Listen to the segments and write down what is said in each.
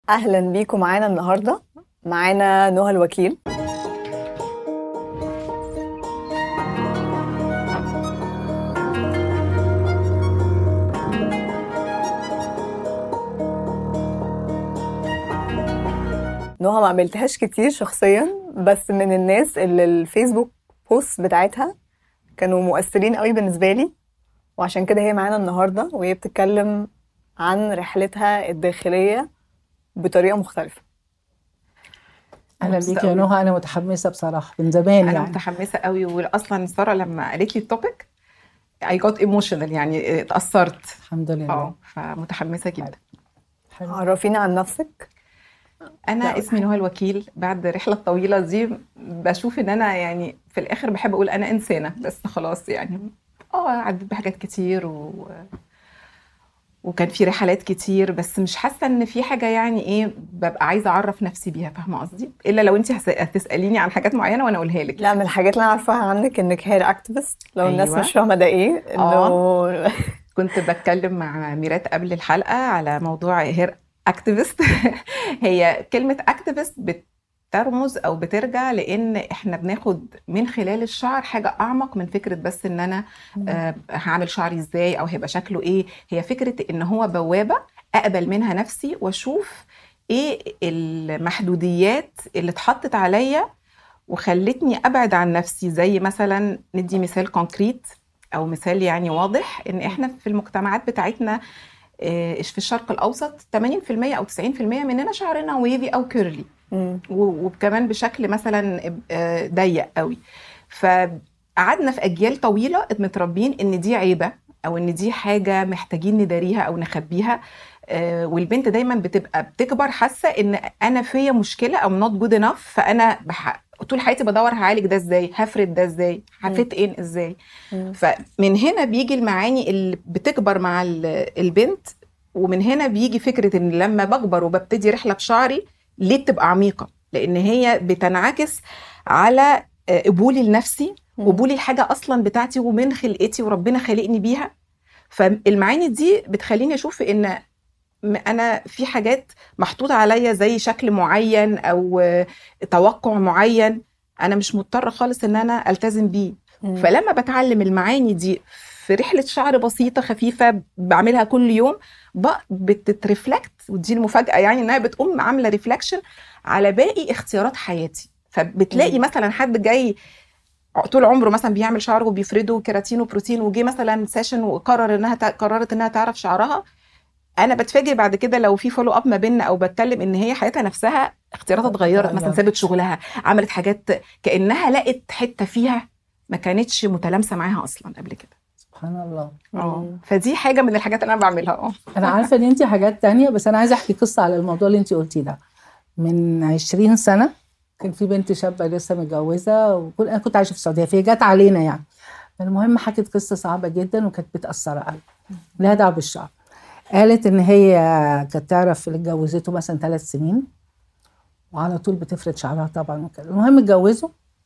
اهلا بيكم معانا النهارده معانا نهى الوكيل نهى ما قابلتهاش كتير شخصيا بس من الناس اللي الفيسبوك بوست بتاعتها كانوا مؤثرين قوي بالنسبه لي وعشان كده هي معانا النهارده وهي بتتكلم عن رحلتها الداخليه بطريقه مختلفه اهلا مبسوطة بيك يا أوي. نهى انا متحمسه بصراحه من زمان انا يعني متحمسه قوي واصلا ساره لما قالت لي التوبيك اي جوت ايموشنال يعني اتاثرت الحمد لله اه فمتحمسه جدا حلو. عرفينا عن نفسك انا لا، اسمي نهى الوكيل بعد الرحله الطويله دي بشوف ان انا يعني في الاخر بحب اقول انا انسانه بس خلاص يعني اه عديت بحاجات كتير و وكان في رحلات كتير بس مش حاسه ان في حاجه يعني ايه ببقى عايزه اعرف نفسي بيها فاهمه قصدي الا لو انت هتساليني عن حاجات معينه وانا اقولها لك لا من الحاجات اللي انا عارفاها عنك انك هير اكتيفست لو الناس أيوة. مش فاهمه ده ايه انه كنت بتكلم مع ميرات قبل الحلقه على موضوع هير اكتيفست هي كلمه اكتيفست بترمز او بترجع لان احنا بناخد من خلال الشعر حاجه اعمق من فكره بس ان انا آه، هعمل شعري ازاي او هيبقى شكله ايه هي فكره ان هو بوابه اقبل منها نفسي واشوف ايه المحدوديات اللي اتحطت عليا وخلتني ابعد عن نفسي زي مثلا ندي مثال كونكريت او مثال يعني واضح ان احنا في المجتمعات بتاعتنا آه، في الشرق الاوسط 80% او 90% مننا شعرنا ويفي او كيرلي مم. و- وكمان بشكل مثلا آه، ضيق قوي فقعدنا في اجيال طويله متربيين ان دي عيبه او ان دي حاجه محتاجين نداريها او نخبيها آه، والبنت دايما بتبقى بتكبر حاسه ان انا فيا مشكله او نوت جود انف فانا بح... طول حياتي بدور هعالج ده ازاي هفرد ده ازاي هفت ان ازاي مم. فمن هنا بيجي المعاني اللي بتكبر مع ال- البنت ومن هنا بيجي فكره ان لما بكبر وببتدي رحله بشعري ليه بتبقى عميقه لان هي بتنعكس على آه، قبولي لنفسي مم. قبولي الحاجه اصلا بتاعتي ومن خلقتي وربنا خلقني بيها فالمعاني دي بتخليني اشوف ان م- انا في حاجات محطوطه عليا زي شكل معين او آه، توقع معين انا مش مضطره خالص ان انا التزم بيه مم. فلما بتعلم المعاني دي في رحله شعر بسيطه خفيفه بعملها كل يوم بق- بتترفلكت ودي المفاجاه يعني انها بتقوم عامله ريفلكشن على باقي اختيارات حياتي فبتلاقي مم. مثلا حد جاي طول عمره مثلا بيعمل شعره وبيفرده كيراتين وبروتين وجي مثلا سيشن وقرر انها تع- قررت انها تعرف شعرها انا بتفاجئ بعد كده لو في فولو اب ما بيننا او بتكلم ان هي حياتها نفسها اختياراتها اتغيرت مثلا اتغيرت. سابت شغلها عملت حاجات كانها لقت حته فيها ما كانتش متلامسه معاها اصلا قبل كده سبحان الله اه مم. فدي حاجه من الحاجات اللي انا بعملها اه انا عارفه ان انت حاجات تانية بس انا عايزه احكي قصه على الموضوع اللي انت قلتيه ده من 20 سنه كان في بنت شابه لسه متجوزه وكل انا كنت عايشه في السعوديه فهي جت علينا يعني المهم حكت قصه صعبه جدا وكانت متاثره قوي لها دعوه بالشعر قالت ان هي كانت تعرف اللي اتجوزته مثلا ثلاث سنين وعلى طول بتفرد شعرها طبعا وكده المهم اتجوزوا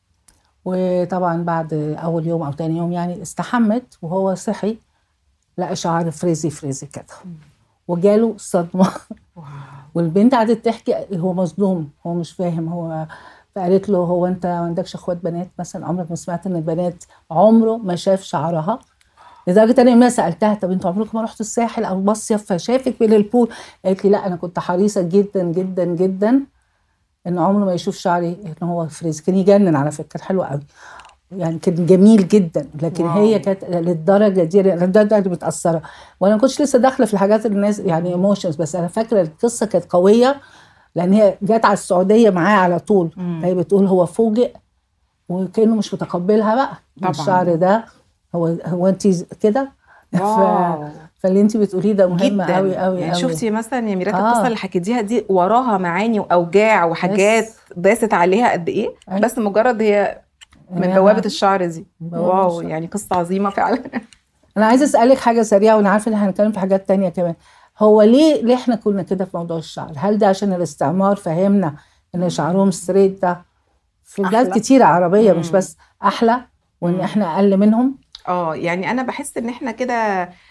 وطبعا بعد اول يوم او تاني يوم يعني استحمت وهو صحي لقى شعر فريزي فريزي كده وجاله صدمه والبنت قعدت تحكي هو مصدوم هو مش فاهم هو فقالت له هو انت ما عندكش اخوات بنات مثلا عمرك ما سمعت ان البنات عمره ما شاف شعرها لدرجه انا ما سالتها طب انتوا عمركم ما رحتوا الساحل او مصيف فشافك من البول قالت لي لا انا كنت حريصه جدا جدا جدا ان عمره ما يشوف شعري ان هو فريز كان يجنن على فكره كان حلو قوي يعني كان جميل جدا لكن واو. هي كانت للدرجه دي للدرجه دي متاثره وانا ما كنتش لسه داخله في الحاجات اللي الناس يعني ايموشنز بس انا فاكره القصه كانت قويه لان هي جت على السعوديه معاه على طول مم. فهي بتقول هو فوجئ وكانه مش متقبلها بقى طبعاً. الشعر ده هو هو انت كده ف... واو. فاللي انت بتقوليه ده مهم جدا قوي قوي يعني قوي شفتي مثلا يا ميرات آه. القصه اللي حكيتيها دي وراها معاني واوجاع وحاجات بس. داست عليها قد ايه أيوة. بس مجرد هي من إنها- بوابه الشعر دي بوابة واو الشعر. يعني قصه عظيمه فعلا انا عايزه اسالك حاجه سريعه وانا عارفه ان احنا هنتكلم في حاجات تانية كمان هو ليه ليه احنا كنا كده في موضوع الشعر هل ده عشان الاستعمار فهمنا ان شعرهم ستريت ده في بلاد أحلى. كتيره عربيه مش مم. بس احلى وان مم. احنا اقل منهم اه يعني انا بحس ان احنا كده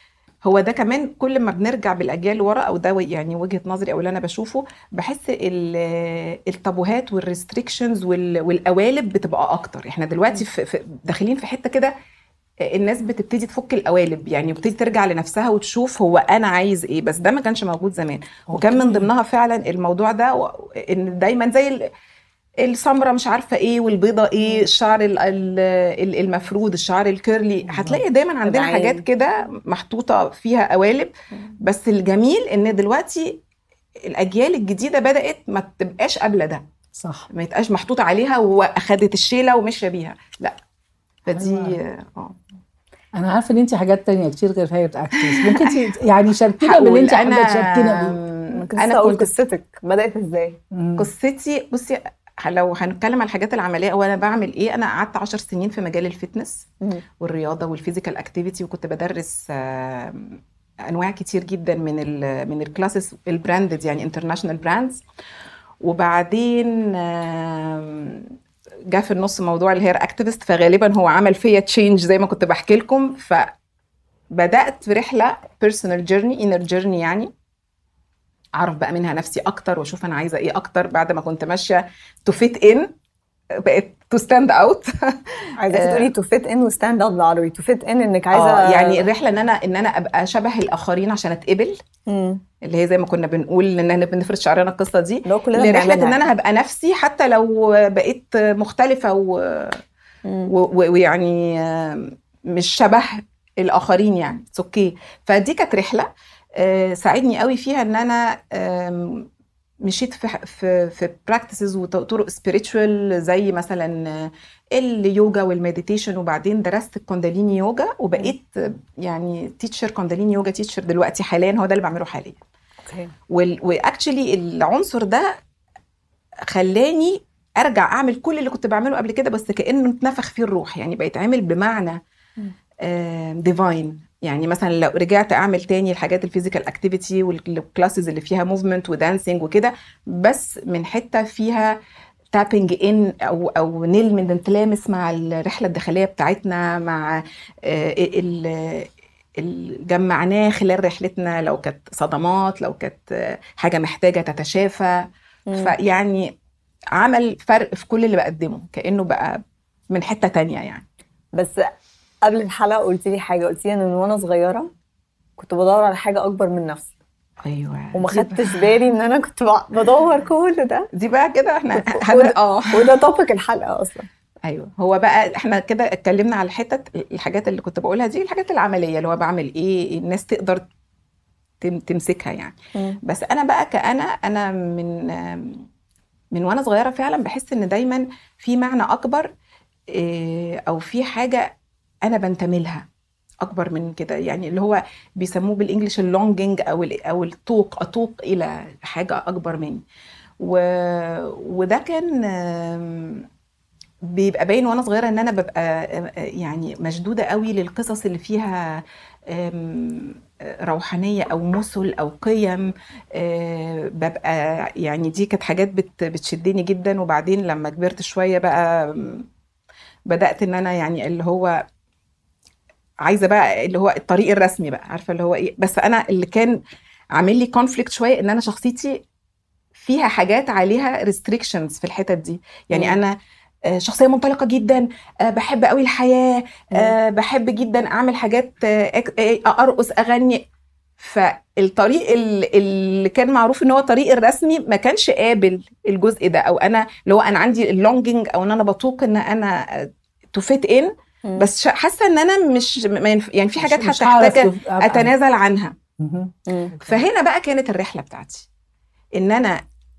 هو ده كمان كل ما بنرجع بالاجيال لورا او ده يعني وجهه نظري او اللي انا بشوفه بحس ال- التابوهات والريستريكشنز والقوالب بتبقى اكتر احنا دلوقتي في في- داخلين في حته كده الناس بتبتدي تفك القوالب يعني بتبتدي ترجع لنفسها وتشوف هو انا عايز ايه بس ده ما كانش موجود زمان وكان من أوكي. ضمنها فعلا الموضوع ده و- ان دايما زي ال- السمرة مش عارفة ايه والبيضة ايه الشعر ال- ال- ال- المفرود الشعر الكيرلي هتلاقي دايما عندنا العين. حاجات كده محطوطة فيها قوالب بس الجميل ان دلوقتي الاجيال الجديدة بدأت ما تبقاش قابلة ده صح ما يبقاش محطوط عليها واخدت الشيلة ومشى بيها لا فدي حلوة. اه انا عارفه ان انت حاجات تانية كتير غير هيئه اكترس ممكن ت- يعني شاركينا باللي هقول انت حابه انا تشاركينا بيه انا كنت انا لسه اقول كنت قصتك بدات ازاي مم. قصتي بصي لو هنتكلم عن الحاجات العمليه او انا بعمل ايه انا قعدت 10 سنين في مجال الفتنس مم. والرياضه والفيزيكال اكتيفيتي وكنت بدرس آم، انواع كتير جدا من ال من الكلاسز البراندد يعني انترناشونال براندز وبعدين آم، جه في النص موضوع الهير اكتيفيست فغالبا هو عمل فيا تشينج زي ما كنت بحكي لكم فبدات في رحله بيرسونال جيرني انر جيرني يعني اعرف بقى منها نفسي اكتر واشوف انا عايزه ايه اكتر بعد ما كنت ماشيه تو فيت ان بقت تو ستاند اوت عايزاكي آه. تقولي تو فيت ان وستاند اوت بالعربي تو فيت ان انك عايزه اه يعني الرحله ان انا ان انا ابقى شبه الاخرين عشان اتقبل مم. اللي هي زي ما كنا بنقول ان احنا بنفرد شعرنا القصه دي اللي هو كلنا لرحله بنعملها. ان انا هبقى نفسي حتى لو بقيت مختلفه و... مم. و- و- ويعني آه، مش شبه الاخرين يعني اتس اوكي فدي كانت رحله آه، ساعدني قوي فيها ان انا آم، مشيت في في في براكتسز وطرق سبيريتشوال زي مثلا آه، اليوجا والمديتيشن وبعدين درست الكونداليني يوجا وبقيت آه، يعني تيتشر كونداليني يوجا تيتشر دلوقتي حاليا هو ده اللي بعمله حاليا اوكي واكشلي العنصر ده خلاني ارجع اعمل كل اللي كنت بعمله قبل كده بس كانه اتنفخ فيه الروح يعني بقيت عامل بمعنى ديفاين يعني مثلا لو رجعت اعمل تاني الحاجات الفيزيكال اكتيفيتي والكلاسز اللي فيها موفمنت ودانسينج وكده بس من حته فيها تابنج ان او او نيل من نتلامس مع الرحله الداخليه بتاعتنا مع آه، ال- اللي جمعناه خلال رحلتنا لو كانت صدمات لو كانت آه، حاجه محتاجه تتشافى مم. فيعني عمل فرق في كل اللي بقدمه كانه بقى من حته تانية يعني بس قبل الحلقه قلت لي حاجه قلت لي ان من وانا صغيره كنت بدور على حاجه اكبر من نفسي ايوه وما دي بقى- خدتش بالي ان انا كنت بع- بدور كل ده دي بقى كده احنا وده- هن- اه وده توبيك الحلقه اصلا ايوه هو بقى احنا كده اتكلمنا على الحتت الحاجات اللي كنت بقولها دي الحاجات العمليه اللي هو بعمل ايه الناس تقدر تم- تمسكها يعني مم. بس انا بقى كأنا انا من من وانا صغيره فعلا بحس ان دايما في معنى اكبر إيه، او في حاجه انا بنتمي لها اكبر من كده يعني اللي هو بيسموه بالانجلش اللونجينج او ال- او الطوق اتوق الى حاجه اكبر مني و... وده كان آم، بيبقى باين وانا صغيره ان انا ببقى آه، يعني مشدوده قوي للقصص اللي فيها آم، روحانيه او مثل او قيم آه، ببقى يعني دي كانت حاجات بت بتشدني جدا وبعدين لما كبرت شويه بقى آم، بدات ان انا يعني اللي هو عايزه بقى اللي هو الطريق الرسمي بقى عارفه اللي هو ايه بس انا اللي كان عامل لي كونفليكت شويه ان انا شخصيتي فيها حاجات عليها ريستريكشنز في الحتت دي يعني مم. انا آه، شخصيه منطلقه جدا آه، بحب قوي الحياه آه، بحب جدا اعمل حاجات آه، أك- آه، ارقص اغني فالطريق ال- اللي كان معروف ان هو الطريق الرسمي ما كانش قابل الجزء ده او انا اللي هو انا عندي اللونجينج او ان انا بطوق ان انا تو فيت ان مم. بس شا- حاسه ان انا مش ما ينف... يعني في حاجات مش- مش هعرف هتحتاج أبقى- اتنازل عنها مهم. مم. فهنا بقى كانت الرحله بتاعتي ان انا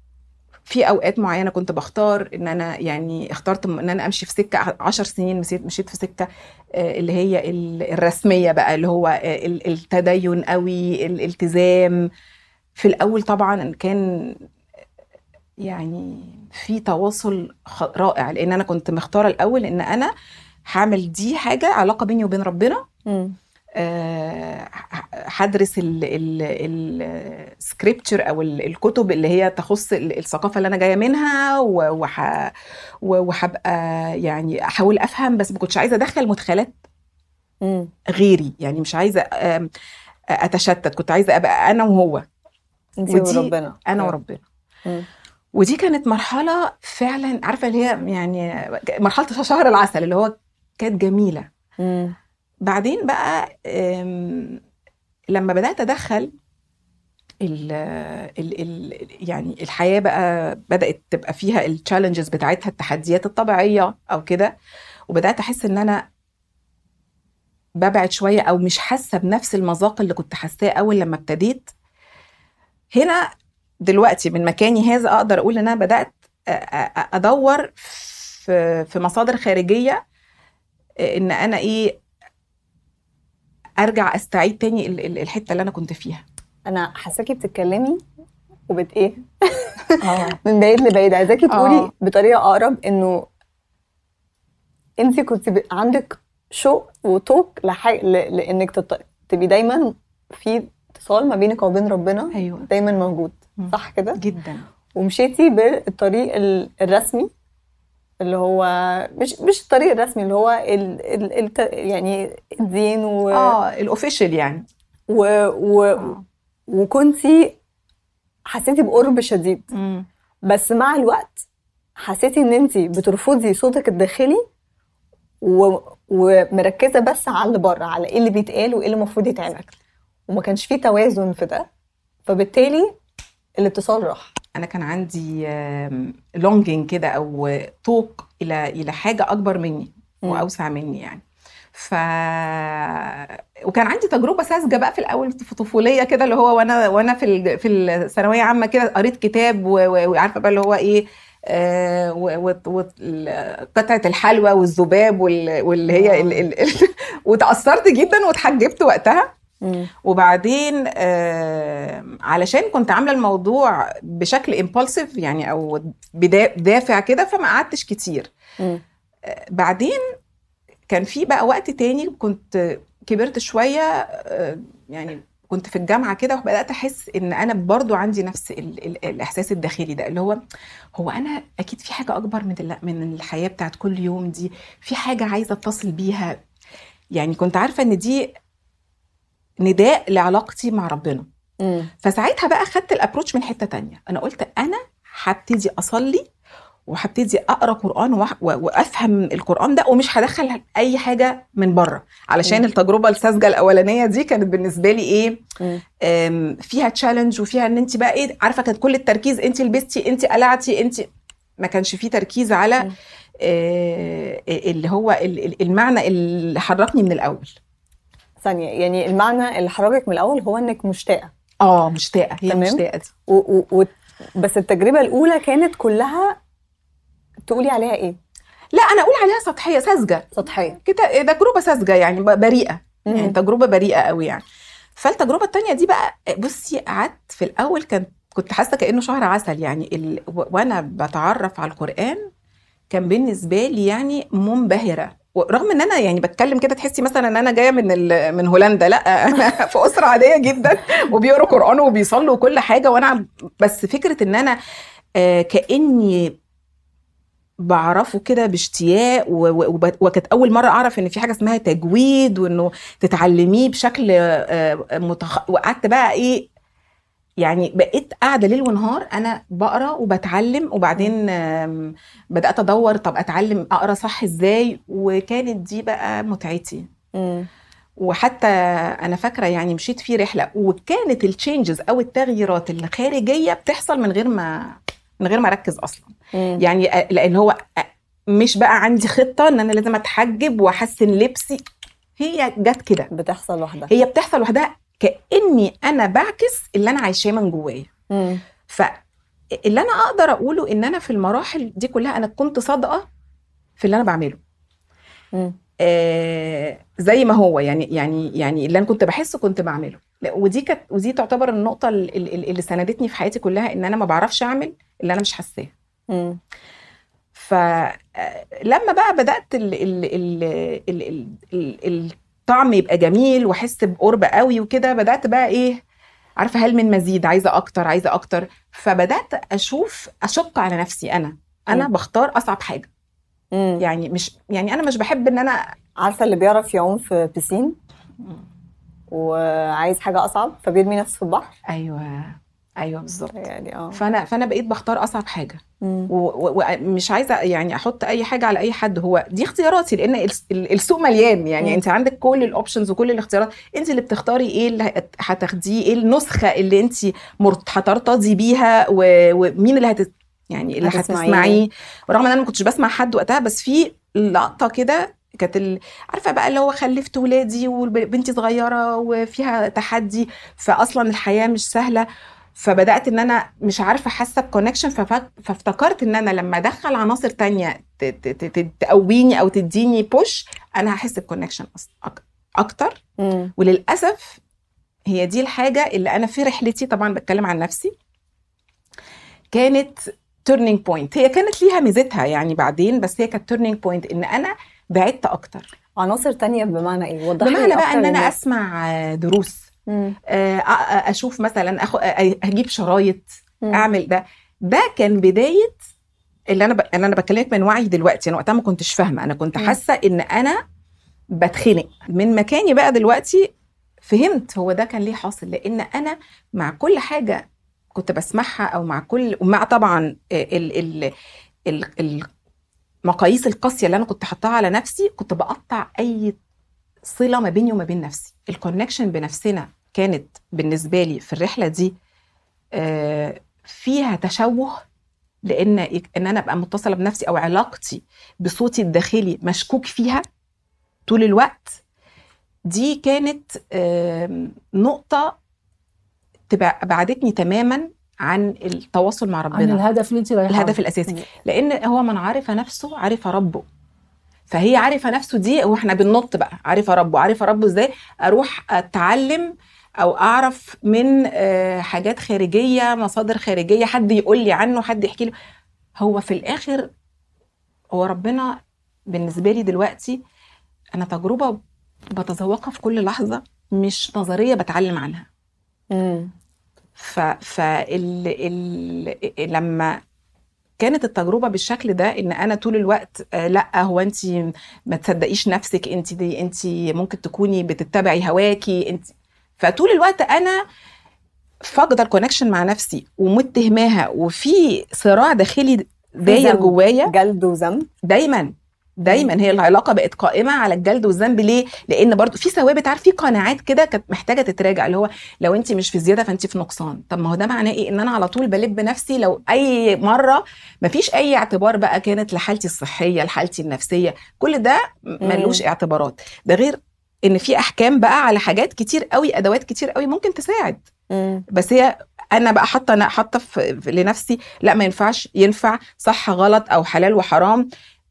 في اوقات معينه كنت بختار ان انا يعني اخترت ان انا امشي في سكه عشر سنين مشيت مشيت في سكه آه، اللي هي ال- الرسميه بقى اللي هو آه، ال- التدين قوي الالتزام في الاول طبعا كان يعني في تواصل خ- رائع لان انا كنت مختاره الاول ان انا هعمل دي حاجه علاقه بيني وبين ربنا مم. آه، ه- هدرس السكريبتشر او ال- الكتب اللي هي تخص ال- الثقافه اللي انا جايه منها و- وح- و- وهبقى يعني احاول افهم بس ما كنتش عايزه ادخل مدخلات مم. غيري يعني مش عايزه آم، اتشتت كنت عايزه ابقى انا وهو انت ودي وربنا انا مم. وربنا مم. ودي كانت مرحله فعلا عارفه اللي هي يعني مرحله شهر العسل اللي هو كانت جميله مم. بعدين بقى أم، لما بدات ادخل ال ال ال يعني الحياه بقى بدات تبقى فيها التشالنجز بتاعتها التحديات الطبيعيه او كده وبدات احس ان انا ببعد شويه او مش حاسه بنفس المذاق اللي كنت حاساه اول لما ابتديت هنا دلوقتي من مكاني هذا اقدر اقول ان انا بدات أ- أ- ادور في في مصادر خارجيه ان انا ايه ارجع استعيد تاني ال- ال- الحته اللي انا كنت فيها انا حاساكي بتتكلمي وبت ايه اه من بعيد لبعيد عايزاكي تقولي آه. بطريقه اقرب انه انت كنت ب... عندك شوق وطوق لح... ل... لانك تط... تبقي دايما في اتصال ما بينك وبين ربنا ايوه دايما موجود مم. صح كده جدا ومشيتي بالطريق ال- الرسمي اللي هو مش مش الطريق الرسمي اللي هو ال... ال... الت... يعني الدين و... اه الاوفيشال يعني و... و... آه. وكنتي حسيتي بقرب شديد مم. بس مع الوقت حسيتي ان انت بترفضي صوتك الداخلي و... ومركزه بس على اللي بره على ايه اللي بيتقال وايه اللي المفروض يتعمل وما كانش فيه توازن في ده فبالتالي الاتصال راح انا كان عندي لونجينج كده او طوق الى الى حاجه اكبر مني مم. واوسع مني يعني ف وكان عندي تجربه ساذجه بقى في الاول في طفوليه كده اللي هو وانا وانا في ال- في الثانويه عامه كده قريت كتاب و- و- وعارفه بقى اللي هو ايه آه، و- و- و- ال- قطعه الحلوى والذباب وال- واللي هي ال- ال- ال- وتاثرت جدا واتحجبت وقتها مم. وبعدين آه علشان كنت عامله الموضوع بشكل امبulsive يعني او بدا- دافع كده فما قعدتش كتير مم. آه بعدين كان في بقى وقت تاني كنت كبرت شويه آه يعني كنت في الجامعه كده وبدات احس ان انا برضو عندي نفس ال ال الاحساس الداخلي ده اللي هو هو انا اكيد في حاجه اكبر من ال- من الحياه بتاعت كل يوم دي في حاجه عايزه اتصل بيها يعني كنت عارفه ان دي نداء لعلاقتي مع ربنا مم. فساعتها بقى خدت الابروتش من حته تانية انا قلت انا هبتدي اصلي وهبتدي اقرا قران وأح- و- وافهم القران ده ومش هدخل اي حاجه من بره علشان مم. التجربه الساذجه الاولانيه دي كانت بالنسبه لي ايه مم. أم، فيها تشالنج وفيها ان انت بقى ايه عارفه كانت كل التركيز انت لبستي انت قلعتي انت ما كانش فيه تركيز على مم. آه، اللي هو ال- ال- المعنى اللي حركني من الاول ثانيه يعني المعنى اللي حركك من الاول هو انك مشتاقه اه مشتاقه هي تمام. مشتاقه دي و... و... و... بس التجربه الاولى كانت كلها تقولي عليها ايه لا انا اقول عليها سطحيه ساذجه سطحيه كده تجربه ساذجه يعني ب- بريئه يعني مم. تجربه بريئه قوي يعني فالتجربه التانية دي بقى بصي قعدت في الاول كان كنت حاسه كانه شهر عسل يعني ال... و- وانا بتعرف على القران كان بالنسبه لي يعني منبهره ورغم ان انا يعني بتكلم كده تحسي مثلا ان انا جايه من ال... من هولندا لا انا في اسره عاديه جدا وبيقروا قران وبيصلوا وكل حاجه وانا بس فكره ان انا آه، كاني بعرفه كده باشتياق و- و- وب- وكانت اول مره اعرف ان في حاجه اسمها تجويد وانه تتعلميه بشكل آه، متخ... وقعدت بقى ايه يعني بقيت قاعده ليل ونهار انا بقرا وبتعلم وبعدين آم، بدات ادور طب اتعلم اقرا صح ازاي وكانت دي بقى متعتي مم. وحتى انا فاكره يعني مشيت في رحله وكانت التشينجز او التغييرات الخارجيه بتحصل من غير ما من غير ما اركز اصلا مم. يعني أ- لان هو أ- مش بقى عندي خطه ان انا لازم اتحجب واحسن لبسي هي جت كده بتحصل لوحدها هي بتحصل لوحدها كاني انا بعكس اللي انا عايشاه من جوايا مم. فاللي انا اقدر اقوله ان انا في المراحل دي كلها انا كنت صادقه في اللي انا بعمله مم. آه زي ما هو يعني يعني يعني اللي انا كنت بحسه كنت بعمله لا، ودي كانت ودي تعتبر النقطه ال- ال- اللي ساندتني في حياتي كلها ان انا ما بعرفش اعمل اللي انا مش حاساه مم. فلما بقى بدات ال ال ال ال ال ال الطعم يبقى جميل واحس بقرب قوي وكده بدات بقى ايه عارفه هل من مزيد عايزه اكتر عايزه اكتر فبدات اشوف اشق على نفسي انا انا مم. بختار اصعب حاجه مم. يعني مش يعني انا مش بحب ان انا عارفه اللي بيعرف يعوم في بيسين وعايز حاجه اصعب فبيرمي نفسه في البحر ايوه ايوه بالظبط يعني اه فانا فانا بقيت بختار اصعب حاجه مم. و- و- ومش عايزه يعني احط اي حاجه على اي حد هو دي اختياراتي لان ال- ال- السوق مليان يعني مم. انت عندك كل الاوبشنز وكل الاختيارات انت اللي بتختاري ايه اللي هت- هتاخديه ايه النسخه اللي انت مرت- هترتضي بيها و- ومين اللي هت يعني اللي هتسمعيه. هتسمعيه ورغم ان انا ما كنتش بسمع حد وقتها بس في لقطه كده كانت ال- عارفه بقى اللي هو خلفت ولادي وبنتي صغيره وفيها تحدي فاصلا الحياه مش سهله فبدات ان انا مش عارفه حاسه بكونكشن فافتكرت ان انا لما ادخل عناصر تانية ت- ت- ت- ت- تقويني او تديني بوش انا هحس بكونكشن اكتر مم. وللاسف هي دي الحاجه اللي انا في رحلتي طبعا بتكلم عن نفسي كانت تيرنينج بوينت هي كانت ليها ميزتها يعني بعدين بس هي كانت تيرنينج بوينت ان انا بعدت اكتر عناصر تانية بمعنى ايه وضحي لي بمعنى بقى أكتر ان انا للناس. اسمع آه، دروس مم. آه، آه، اشوف مثلا أخ... آه، اجيب شرايط مم. اعمل ده ده كان بدايه اللي انا ب... اللي انا بكلمك من وعي دلوقتي انا وقتها ما كنتش فاهمه انا كنت مم. حاسه ان انا بتخنق من مكاني بقى دلوقتي فهمت هو ده كان ليه حاصل لان انا مع كل حاجه كنت بسمعها او مع كل ومع طبعا ال... ال... ال... المقاييس القاسيه اللي انا كنت حاطاها على نفسي كنت بقطع اي صله ما بيني وما بين نفسي الكونكشن بنفسنا كانت بالنسبه لي في الرحله دي آه، فيها تشوه لان ان انا ابقى متصله بنفسي او علاقتي بصوتي الداخلي مشكوك فيها طول الوقت دي كانت آم، نقطه تبع- بعدتني تماما عن التواصل مع عن ربنا الهدف اللي انت رايحه الهدف له. الاساسي لان هو من عرف نفسه عرف ربه فهي عارفه نفسه دي واحنا بننط بقى عارفه ربه عارفه ربه ازاي اروح اتعلم او اعرف من آه، حاجات خارجيه مصادر خارجيه حد يقول لي عنه حد يحكي له هو في الاخر هو ربنا بالنسبه لي دلوقتي انا تجربه بتذوقها في كل لحظه مش نظريه بتعلم عنها مم. ف ف ال... ال... لما كانت التجربه بالشكل ده ان انا طول الوقت آه، لا هو انت ما تصدقيش نفسك انت دي انت ممكن تكوني بتتبعي هواكي انت فطول الوقت انا فاقده الكونكشن مع نفسي ومتهماها وفي صراع داخلي داير ذنب. جوايا جلد وذنب دايما دايما هي العلاقه بقت قائمه على الجلد والذنب ليه لان برضو في ثوابت عارف في قناعات كده كانت محتاجه تتراجع اللي هو لو انت مش في زياده فانت في نقصان طب ما هو ده معناه ايه ان انا على طول بلب نفسي لو اي مره مفيش اي اعتبار بقى كانت لحالتي الصحيه لحالتي النفسيه كل ده ملوش اعتبارات ده غير ان في احكام بقى على حاجات كتير قوي ادوات كتير قوي ممكن تساعد مم. بس هي انا بقى حاطه انا حاطه في في- لنفسي لا ما ينفعش ينفع صح غلط او حلال وحرام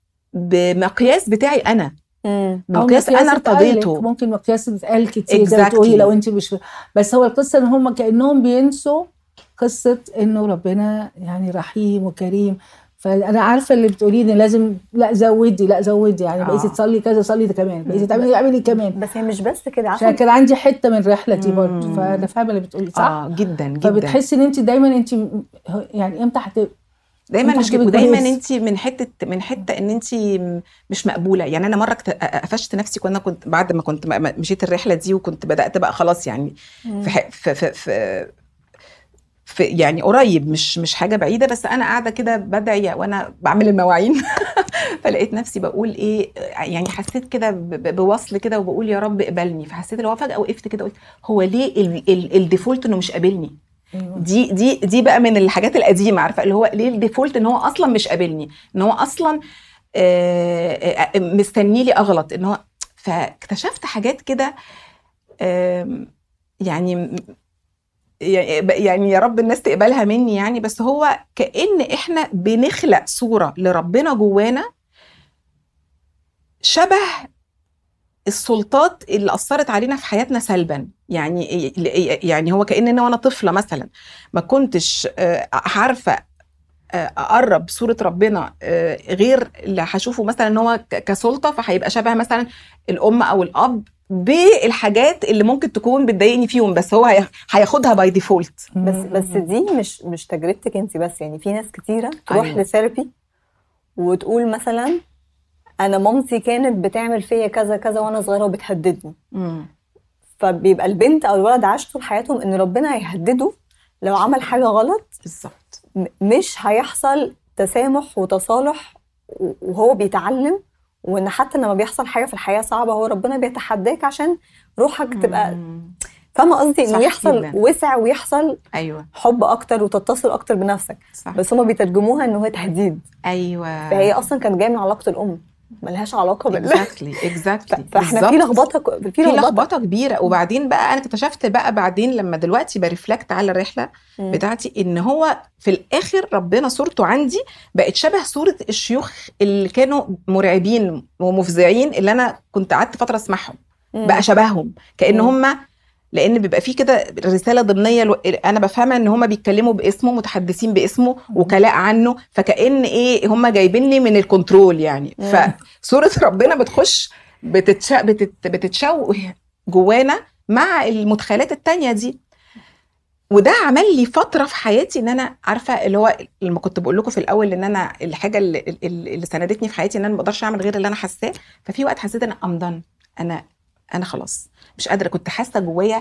بمقياس بتاعي انا مم. أو بمقياس انا مقياس اتقال ارتضيته لك، ممكن مقياس اتقال كتير زي ما Exactly. بتقولي لو انت مش بس هو القصه ان هم كانهم بينسوا قصه انه ربنا يعني رحيم وكريم فانا عارفه اللي بتقوليه ان لازم لا زودي لا زودي يعني آه. بقيتي تصلي كذا صلي ده كمان بقيتي تعملي اعملي كمان بس هي مش بس كده عشان عارفه كان عندي حته من رحلتي برضه مم. فانا فاهمه اللي بتقولي صح اه جدا جدا فبتحسي ان انت دايما انت يعني امتى هت دايما أنت مش هتجيبي ودايما كويس. انت من حته من حته ان انت مش مقبوله يعني انا مره اكت- قفشت نفسي كنا كنت بعد ما كنت م- م- مشيت الرحله دي وكنت بدات بقى خلاص يعني في ح- في في, في في يعني قريب مش مش حاجه بعيده بس انا قاعده كده بدعي وانا بعمل المواعين فلقيت نفسي بقول ايه يعني حسيت كده ب- ب- بوصل كده وبقول يا رب اقبلني فحسيت اللي هو فجاه وقفت كده قلت هو ليه ال- ال- الديفولت انه مش قابلني دي دي دي بقى من الحاجات القديمه عارفه اللي هو ليه الديفولت ان هو اصلا مش قابلني ان هو اصلا آه، آه، مستني لي اغلط ان هو فاكتشفت حاجات كده آم، يعني يعني يا رب الناس تقبلها مني يعني بس هو كأن احنا بنخلق صورة لربنا جوانا شبه السلطات اللي أثرت علينا في حياتنا سلبا يعني يعني هو كأن أنا وأنا طفلة مثلا ما كنتش آه، عارفة آه، اقرب صوره ربنا آه، غير اللي هشوفه مثلا ان هو ك- كسلطه فهيبقى شبه مثلا الام او الاب بالحاجات اللي ممكن تكون بتضايقني فيهم بس هو هي- هياخدها باي ديفولت بس بس دي مش مش تجربتك انت بس يعني في ناس كتيره تروح أيوة. لثيرابي وتقول مثلا انا مامتي كانت بتعمل فيا كذا كذا وانا صغيره وبتهددني فبيبقى البنت او الولد عاش طول حياتهم ان ربنا هيهدده لو عمل حاجه غلط بالظبط م- مش هيحصل تسامح وتصالح و- وهو بيتعلم وان حتى لما بيحصل حاجه في الحياه صعبه هو ربنا بيتحداك عشان روحك تبقى مم. فاهمه قصدي انه صح يحصل جداً. وسع ويحصل ايوه حب اكتر وتتصل اكتر بنفسك صح بس هما بيترجموها ان هو تهديد ايوه فهي اصلا كانت جايه من علاقه الام ملهاش علاقه بالله اكزاكتلي اكزاكتلي فاحنا في لخبطه في في لخبطه لخبطه كبيره وبعدين بقى انا اكتشفت بقى بعدين لما دلوقتي برفلكت على الرحله مم. بتاعتي ان هو في الاخر ربنا صورته عندي بقت شبه صوره الشيوخ اللي كانوا مرعبين ومفزعين اللي انا كنت قعدت فتره اسمعهم مم. بقى شبههم كان مم. هم لان بيبقى في كده رساله ضمنيه الو- انا بفهمها ان هم بيتكلموا باسمه متحدثين باسمه وكلاء عنه فكأن ايه هم جايبين لي من الكنترول يعني مم. فصوره ربنا بتخش بتتش... بتت... بتتشوه جوانا مع المدخلات التانية دي وده عمل لي فتره في حياتي ان انا عارفه اللي هو لما كنت بقول لكم في الاول ان انا الحاجه اللي, اللي اللي سندتني في حياتي ان انا ما بقدرش اعمل غير اللي انا حاساه ففي وقت حسيت ان ام دان انا انا خلاص مش قادره كنت حاسه جوايا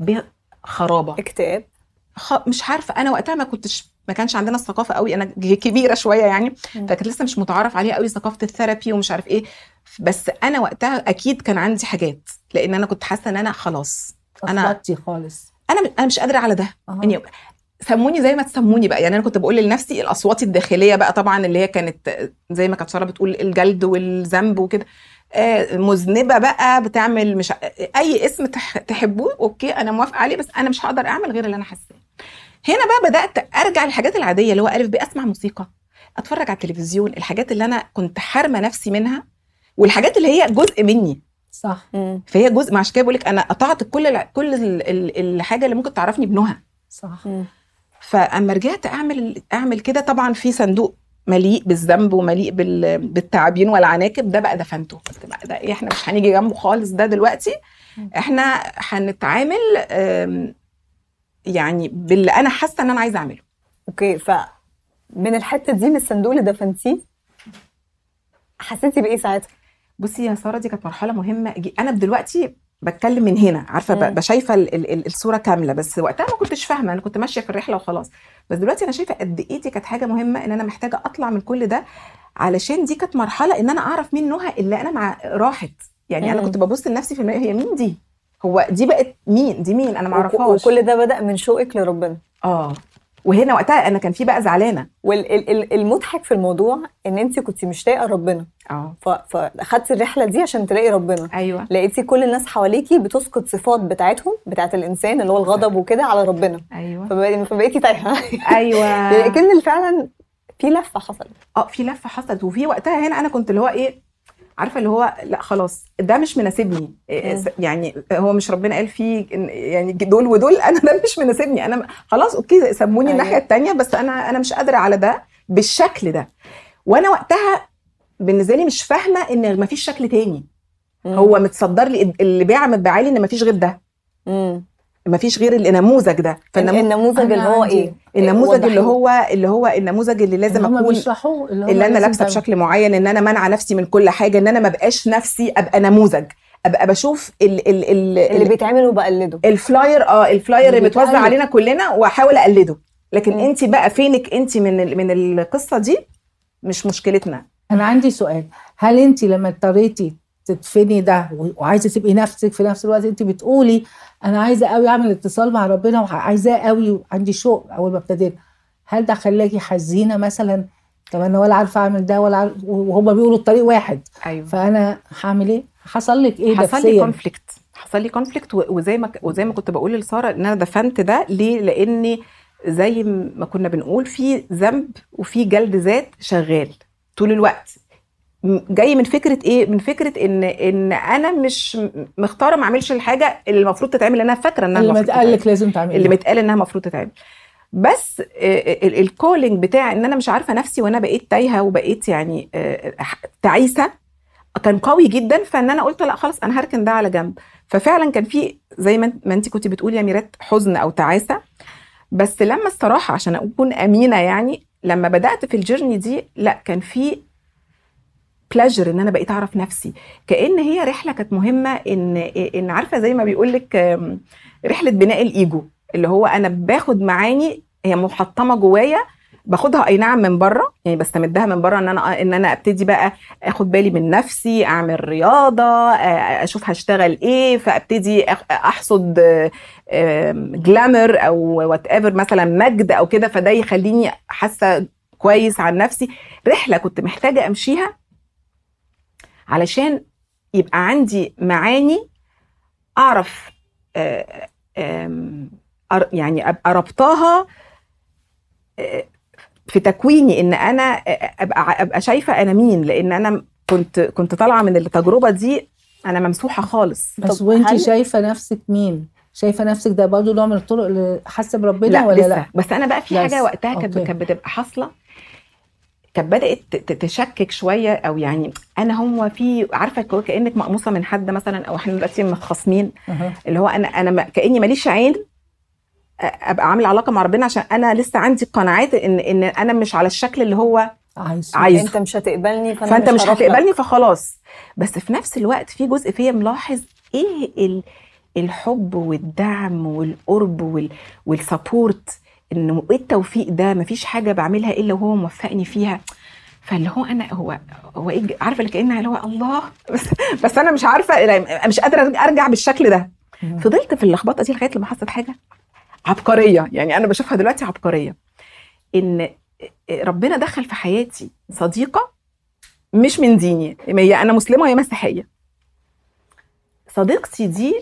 بخرابه اكتئاب خ... مش عارفه انا وقتها ما كنتش ما كانش عندنا الثقافه قوي انا ج- كبيره شويه يعني مم. فكانت لسه مش متعارف عليها قوي ثقافه الثيرابي ومش عارف ايه بس انا وقتها اكيد كان عندي حاجات لان انا كنت حاسه ان انا خلاص أنا- اثبتي خالص انا انا مش قادره على ده أها. يعني سموني زي ما تسموني بقى يعني انا كنت بقول لنفسي الاصوات الداخليه بقى طبعا اللي هي كانت زي ما كانت ساره بتقول الجلد والذنب وكده آه، مذنبه بقى بتعمل مش ع- اي اسم تح- تحبوه اوكي انا موافقه عليه بس انا مش هقدر اعمل غير اللي انا حاساه هنا بقى بدات ارجع للحاجات العاديه اللي هو الف ب اسمع موسيقى اتفرج على التلفزيون الحاجات اللي انا كنت حارمه نفسي منها والحاجات اللي هي جزء مني صح مم. فهي جزء ما عشان كده بقول لك انا قطعت كل الع- كل ال- ال- الحاجه اللي ممكن تعرفني بنهى صح مم. فاما رجعت اعمل اعمل كده طبعا في صندوق مليء بالذنب ومليء بال... بالتعابين والعناكب ده بقى دفنته قلت بقى ده ايه احنا مش هنيجي جنبه خالص ده دلوقتي احنا هنتعامل آم، يعني باللي انا حاسه ان انا عايزه اعمله اوكي ف من الحته دي من الصندوق اللي دفنتيه حسيتي بايه ساعتها؟ بصي يا ساره دي كانت مرحله مهمه جي- انا دلوقتي بتكلم من هنا عارفه مم. ب- بشايفه ال- ال- ال- الصوره كامله بس وقتها ما كنتش فاهمه انا كنت ماشيه في الرحله وخلاص بس دلوقتي انا شايفه قد ايه دي كانت حاجه مهمه ان انا محتاجه اطلع من كل ده علشان دي كانت مرحله ان انا اعرف مين نهى اللي انا مع راحت يعني انا مم. كنت ببص لنفسي في المرايه هي مين دي هو دي بقت مين دي مين انا ما وك- اعرفهاش وكل ده بدا من شوقك لربنا اه وهنا وقتها انا كان في بقى زعلانه والمضحك في الموضوع ان انت كنت مشتاقه لربنا اه ف- فاخدتي الرحله دي عشان تلاقي ربنا ايوه لقيتي كل الناس حواليكي بتسقط صفات بتاعتهم بتاعت الانسان اللي هو الغضب وكده على ربنا ايوه فبقيتي فبقيتي تايهه ايوه يعني كان اللي فعلا في لفه حصلت اه في لفه حصلت وفي وقتها هنا انا كنت اللي هو ايه عارفه اللي هو لا خلاص ده مش مناسبني إيه، مم. يعني هو مش ربنا قال فيه إن- يعني دول ودول انا ده مش مناسبني انا خلاص اوكي سموني أيوة. الناحيه التانية بس انا انا مش قادره على ده بالشكل ده وانا وقتها بالنسبه لي مش فاهمه ان مفيش شكل تاني هو متصدر لي اللي بيع متباعي لي ان مفيش غير ده مم. مفيش غير النموذج ده النموذج, النموذج أنا اللي هو عندي- ايه النموذج اللي وضحيه. هو اللي هو النموذج اللي لازم هم اكون بيشرحوه اللي, هم اللي انا لازم لابسه تعمل- بشكل معين ان انا منع نفسي من كل حاجه ان انا ما بقاش نفسي ابقى نموذج ابقى بشوف ال ال ال اللي ال بيتعمل وبقلده الفلاير اه الفلاير اللي اللي متوزع بيتقلد. علينا كلنا واحاول اقلده لكن مم. انت بقى فينك انت من ال- من القصه دي مش مشكلتنا انا عندي سؤال هل انت لما اضطريتي تدفني ده و- وعايزه تبقي نفسك في نفس الوقت انت بتقولي انا عايزه قوي اعمل اتصال مع ربنا وعايزاه قوي وعندي شوق اول ما ابتديت هل ده خلاكي حزينه مثلا طب انا ولا عارفه اعمل ده ولا عارف وهما بيقولوا الطريق واحد ايوه فانا هعمل ايه حصل لك ايه حصل لي نفسيا كونفليكت حصل لي كونفليكت وزي ما وزي ما كنت بقول لساره ان انا دفنت ده ليه لاني زي ما كنا بنقول في ذنب وفي جلد ذات شغال طول الوقت م- جاي من فكره ايه من فكره ان ان انا مش م- مختاره ما اعملش الحاجه اللي المفروض تتعمل لان انا فاكره انها اللي المفروض متقال تتعمل. لك لازم تعملي اللي متقال انها المفروض تتعمل بس الكولينج بتاع ان انا مش عارفه نفسي وانا بقيت تايهه وبقيت يعني آه، تعيسه كان قوي جدا فان انا قلت لا خلاص انا هركن ده على جنب ففعلا كان في زي ما ما انت كنت بتقولي يا ميرات حزن او تعاسه بس لما الصراحه عشان اكون امينه يعني لما بدات في الجيرني دي لا كان في بلاجر ان انا بقيت اعرف نفسي كان هي رحله كانت مهمه ان ان عارفه زي ما بيقول لك رحله بناء الايجو اللي هو انا باخد معاني هي محطمه جوايا باخدها اي نعم من بره يعني بستمدها من بره ان انا ان انا ابتدي بقى اخد بالي من نفسي اعمل رياضه آه، اشوف هشتغل ايه فابتدي أخ- احصد جلامر او وات ايفر مثلا مجد او كده فده يخليني حاسه كويس عن نفسي رحله كنت محتاجه امشيها علشان يبقى عندي معاني اعرف آه، آم، أر- يعني ابقى ربطاها آه، في تكويني ان انا آه، ابقى ابقى شايفه انا مين لان انا كنت كنت طالعه من التجربه دي انا ممسوحه خالص بس طب وانت هل- شايفه نفسك مين شايفه نفسك ده برضه نوع من الطرق اللي حاسه بربنا لا ولا لسه لا بس انا بقى في بس. حاجه وقتها كانت أوكي. كانت بتبقى حاصله كانت بدات ت- ت- تشكك شويه او يعني انا هو في عارفه كو- كانك مقموصه من حد مثلا او احنا دلوقتي متخاصمين أها. اللي هو انا انا ما- كاني ماليش عين أ- ابقى عامله علاقه مع ربنا عشان انا لسه عندي قناعات ان ان انا مش على الشكل اللي هو عايز عايز انت مش هتقبلني فانا فانت مش هروح لك. هتقبلني فخلاص بس في نفس الوقت في جزء فيا ملاحظ ايه ال الحب والدعم والقرب وال والسبورت انه ايه التوفيق ده مفيش حاجه بعملها الا وهو موفقني فيها فاللي هو انا هو هو ايه عارفه اللي كانها اللي هو الله بس بس انا مش عارفه مش قادره ارجع بالشكل ده مم. فضلت في اللخبطه دي لغايه لما حصلت حاجه عبقريه يعني انا بشوفها دلوقتي عبقريه ان ربنا دخل في حياتي صديقه مش من ديني هي انا مسلمه وهي مسيحيه صديقتي دي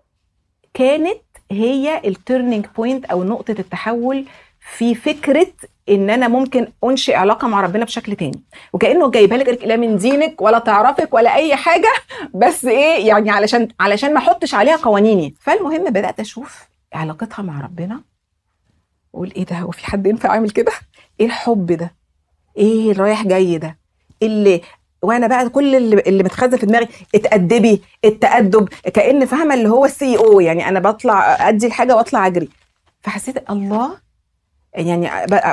كانت هي التيرنينج بوينت او نقطه التحول في فكره ان انا ممكن انشئ علاقه مع ربنا بشكل تاني وكانه جايبها لك لا من دينك ولا تعرفك ولا اي حاجه بس ايه يعني علشان علشان ما احطش عليها قوانيني فالمهم بدات اشوف علاقتها مع ربنا واقول ايه ده هو في حد ينفع يعمل كده ايه الحب ده ايه الرايح جاي ده اللي وانا بقى كل اللي, اللي متخزن في دماغي اتأدبي التأدب كأن فاهمه اللي هو السي او يعني انا بطلع ادي الحاجه واطلع اجري فحسيت الله يعني بقى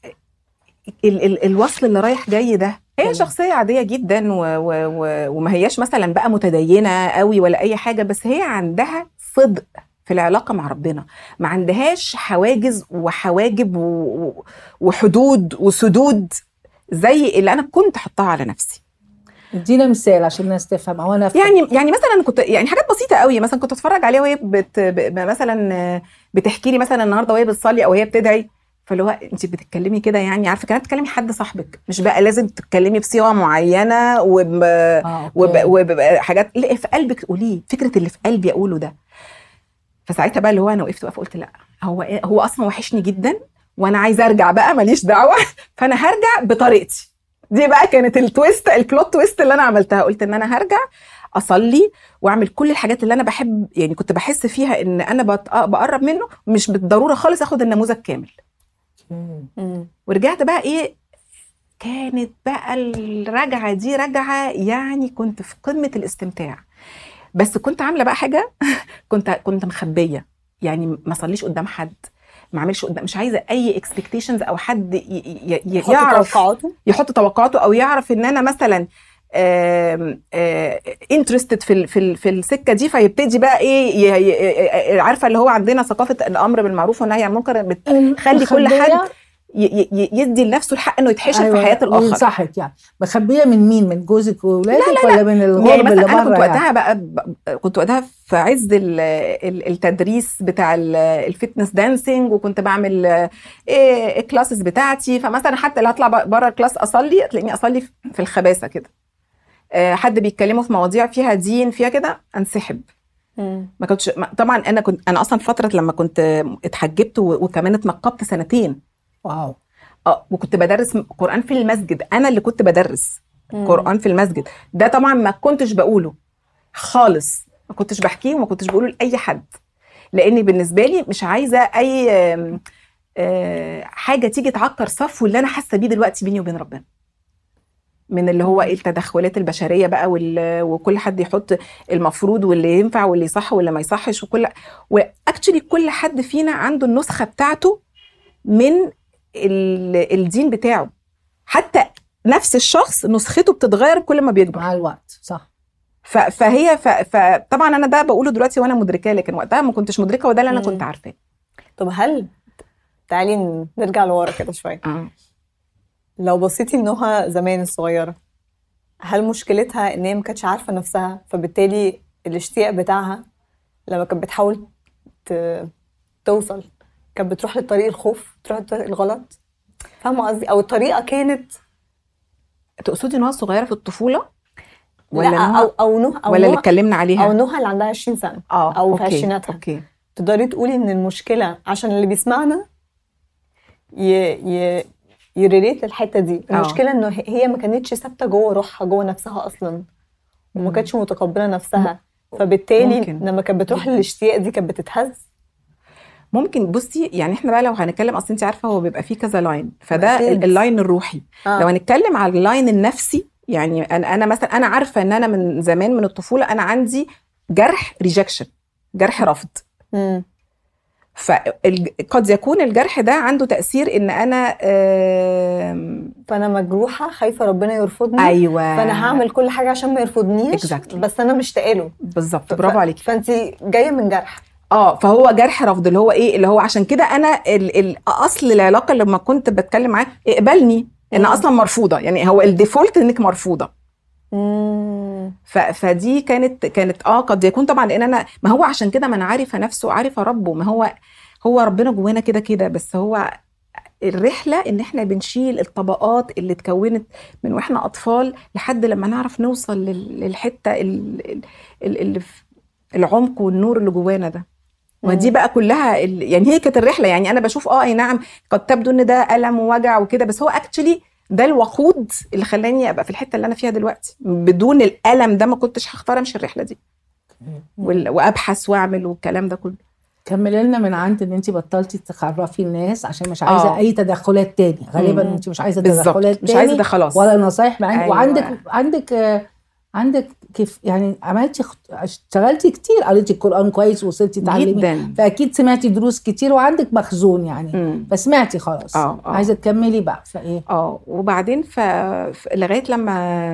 ال ال الوصل اللي رايح جاي ده هي شخصيه عاديه جدا و و و وما هياش مثلا بقى متدينه قوي ولا اي حاجه بس هي عندها صدق في العلاقه مع ربنا ما عندهاش حواجز وحواجب و- و- وحدود وسدود زي اللي انا كنت حطاها على نفسي ادينا مثال عشان الناس تفهم او انا افهم يعني يعني مثلا كنت يعني حاجات بسيطه قوي مثلا كنت اتفرج عليها وهي بت ب- مثلا بتحكي لي مثلا النهارده وهي بتصلي او هي بتدعي فاللي هو انت بتتكلمي كده يعني عارفه كانت تكلمي حد صاحبك مش بقى لازم تتكلمي بصيغه معينه وب اه وب- أوكي. وبحاجات اللي في قلبك قوليه فكره اللي في قلبي اقوله ده فساعتها بقى اللي هو انا وقفت واقفه قلت لا هو إيه- هو اصلا وحشني جدا وانا عايزه ارجع بقى ماليش دعوه فانا هرجع بطريقتي دي بقى كانت التويست البلوت تويست اللي انا عملتها قلت ان انا هرجع اصلي واعمل كل الحاجات اللي انا بحب يعني كنت بحس فيها ان انا بت- بقرب منه مش بالضروره خالص اخد النموذج كامل أوكي. مم. ورجعت بقى ايه كانت بقى الرجعه دي رجعه يعني كنت في قمه الاستمتاع بس كنت عامله بقى حاجه كنت كنت مخبيه يعني ما اصليش قدام حد ما اعملش قدام مش عايزه اي اكسبكتيشنز او حد ي- ي- ي- حط يعرف توقعاته يحط توقعاته او يعرف ان انا مثلا انترستد في ال- في ال- في السكه دي فيبتدي بقى ايه ي- ي- عارفه اللي هو عندنا ثقافه الامر بالمعروف والنهي عن المنكر بتخلي كل مخبية- حد ي- ي- يدي لنفسه الحق انه يتحشر أيوة، في حياه الاخر وينصحك يعني مخبيه من مين من جوزك واولادك لا، لا. ولا من الغرب يعني اللي مثلا انا كنت بره يعني وقتها بقى ب- كنت وقتها في عز ال- ال- التدريس بتاع ال- الفتنس دانسينج وكنت بعمل إيه الكلاسز بتاعتي فمثلا حتى اللي هطلع بره الكلاس اصلي تلاقيني اصلي في الخباثه كده آه، حد بيتكلموا في مواضيع فيها دين فيها كده انسحب مم. ما كنتش ما- طبعا انا كنت انا اصلا فتره لما كنت اتحجبت و- وكمان اتنقبت سنتين واو اه وكنت بدرس قران في المسجد انا اللي كنت بدرس مم. قران في المسجد ده طبعا ما كنتش بقوله خالص ما كنتش بحكيه وما كنتش بقوله لاي حد لاني بالنسبه لي مش عايزه اي آم، آه، حاجه تيجي تعكر صفو اللي انا حاسه بيه دلوقتي بيني وبين ربنا من اللي هو إيه التدخلات البشريه بقى وال- وكل حد يحط المفروض واللي ينفع واللي يصح واللي ما يصحش وكل واكشلي كل حد فينا عنده النسخه بتاعته من ال- الدين بتاعه حتى نفس الشخص نسخته بتتغير كل ما بيكبر مع الوقت صح ف- فهي ف- فطبعا انا ده بقوله دلوقتي وانا مدركاه لكن وقتها ما كنتش مدركه وده اللي انا مم. كنت عارفاه طب هل تعالي ن- نرجع لورا كده شويه اه لو بصيتي لنهى زمان الصغيره هل مشكلتها ان هي ما كانتش عارفه نفسها فبالتالي الاشتياق بتاعها لما كانت بتحاول ت... توصل كانت بتروح للطريق الخوف تروح للطريق الغلط فاهمه قصدي او الطريقه كانت تقصدي ان هو صغيره في الطفوله ولا لا نهى او او نهى او ولا اللي نهى اتكلمنا عليها او نهى اللي عندها 20 سنه اه أو في أوكي، عشريناتها. اوكي تقدري تقولي ان المشكله عشان اللي بيسمعنا ي... ي... يريليت للحته دي آه. المشكله انه هي- هي ما كانتش ثابته جوه روحها جوه نفسها اصلا وما مم. كانتش متقبله نفسها فبالتالي ممكن. لما كانت بتروح جداً. للاشتياق دي كانت بتتهز ممكن بصي يعني احنا بقى لو هنتكلم اصل انت عارفه هو بيبقى فيه كذا لاين فده أكيد. ال- اللاين الروحي آه. لو هنتكلم على اللاين النفسي يعني انا انا مثلا انا عارفه ان انا من زمان من الطفوله انا عندي جرح ريجكشن جرح رفض مم. فقد يكون الجرح ده عنده تاثير ان انا آم، فانا مجروحه خايفه ربنا يرفضني ايوه فانا هعمل كل حاجه عشان ما يرفضنيش Exactly. بس انا مشتاقه له بالظبط برافو عليكي فانت جايه من جرح اه فهو جرح رفض اللي هو ايه اللي هو عشان كده انا ال ال اصل العلاقه لما كنت بتكلم معاه اقبلني ان مم. اصلا مرفوضه يعني هو الديفولت انك مرفوضه مم. ف فدي كانت كانت اه قد يكون طبعا لان انا ما هو عشان كده ما انا عارفه نفسه عارفه ربه ما هو هو ربنا جوانا كده كده بس هو الرحله ان احنا بنشيل الطبقات اللي اتكونت من واحنا اطفال لحد لما نعرف نوصل لل- للحته ال- ال- ال- اللي في العمق والنور اللي جوانا ده ودي مم. بقى كلها ال- يعني هي كانت الرحله يعني انا بشوف اه اي نعم قد تبدو ان ده الم ووجع وكده بس هو اكشلي ده الوقود اللي خلاني ابقى في الحته اللي انا فيها دلوقتي بدون الالم ده ما كنتش هختار امشي الرحله دي وال- وابحث واعمل والكلام ده كله كملي لنا من عند ان انت بطلتي تخرفي الناس عشان مش عايزه آه. اي تدخلات تاني غالبا مم. انت مش عايزه بالظبط تدخلات مش عايزه تاني ده خلاص ولا نصايح مع أيوة. وعندك عندك آه، عندك كيف يعني عملتي خط- اشتغلتي كتير قريتي القران كويس وصلتي تعلمي جدا فاكيد سمعتي دروس كتير وعندك مخزون يعني مم. فسمعتي خلاص اه اه عايزه تكملي بقى فايه اه وبعدين ف... ف- لغايه لما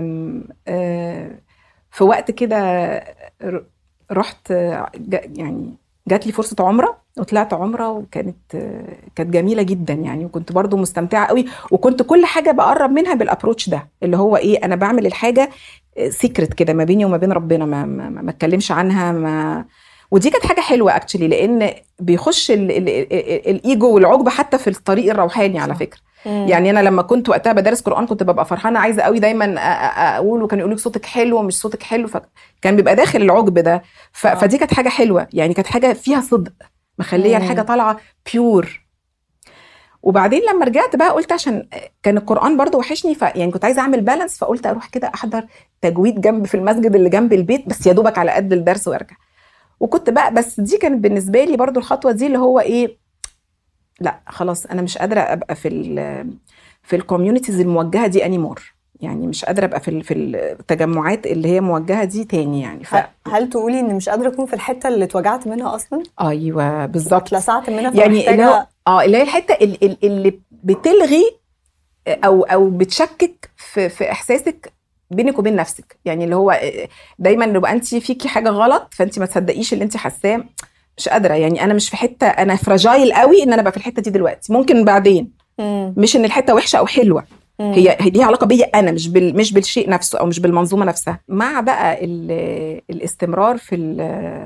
آه، في وقت كده ر- رحت آه، ج- يعني جات لي فرصه عمره وطلعت عمره وكانت آه، كانت جميله جدا يعني وكنت برضو مستمتعه قوي وكنت كل حاجه بقرب منها بالابروتش ده اللي هو ايه انا بعمل الحاجه سيكرت كده ما بيني وما بين ربنا ما ما, ما ما اتكلمش عنها ما ودي كانت حاجه حلوه اكشلي لان بيخش ال- ال- ال- الايجو والعجب حتى في الطريق الروحاني على صح. فكره مم. يعني انا لما كنت وقتها بدرس قران كنت ببقى فرحانه عايزه قوي دايما أ- أ- اقول وكان يقول لك صوتك حلو ومش صوتك حلو فكان بيبقى داخل العجب ده ف... آه. فدي كانت حاجه حلوه يعني كانت حاجه فيها صدق مخليه مم. الحاجه طالعه بيور وبعدين لما رجعت بقى قلت عشان كان القران برضو وحشني ف يعني كنت عايزه اعمل بالانس فقلت اروح كده احضر تجويد جنب في المسجد اللي جنب البيت بس يا دوبك على قد الدرس وارجع وكنت بقى بس دي كانت بالنسبه لي برضو الخطوه دي اللي هو ايه لا خلاص انا مش قادره ابقى في ال في الكوميونيتيز الموجهه دي انيمور يعني مش قادره ابقى في ال- في التجمعات اللي هي موجهه دي تاني يعني ف... ه- هل تقولي ان مش قادره اكون في الحته اللي اتوجعت منها اصلا ايوه بالظبط اتلسعت منها يعني اللي فمحتاجة- هو اه اللي هي الحته ال- ال- اللي بتلغي او او بتشكك في في احساسك بينك وبين نفسك يعني اللي هو دايما لو انت فيكي حاجه غلط فانت ما تصدقيش اللي انت حاساه مش قادره يعني انا مش في حته انا فراجايل قوي ان انا ابقى في الحته دي دلوقتي ممكن بعدين مم. مش ان الحته وحشه او حلوه مم. هي هي ليها علاقه بيا انا مش بال مش بالشيء نفسه او مش بالمنظومه نفسها مع بقى ال- الاستمرار في ال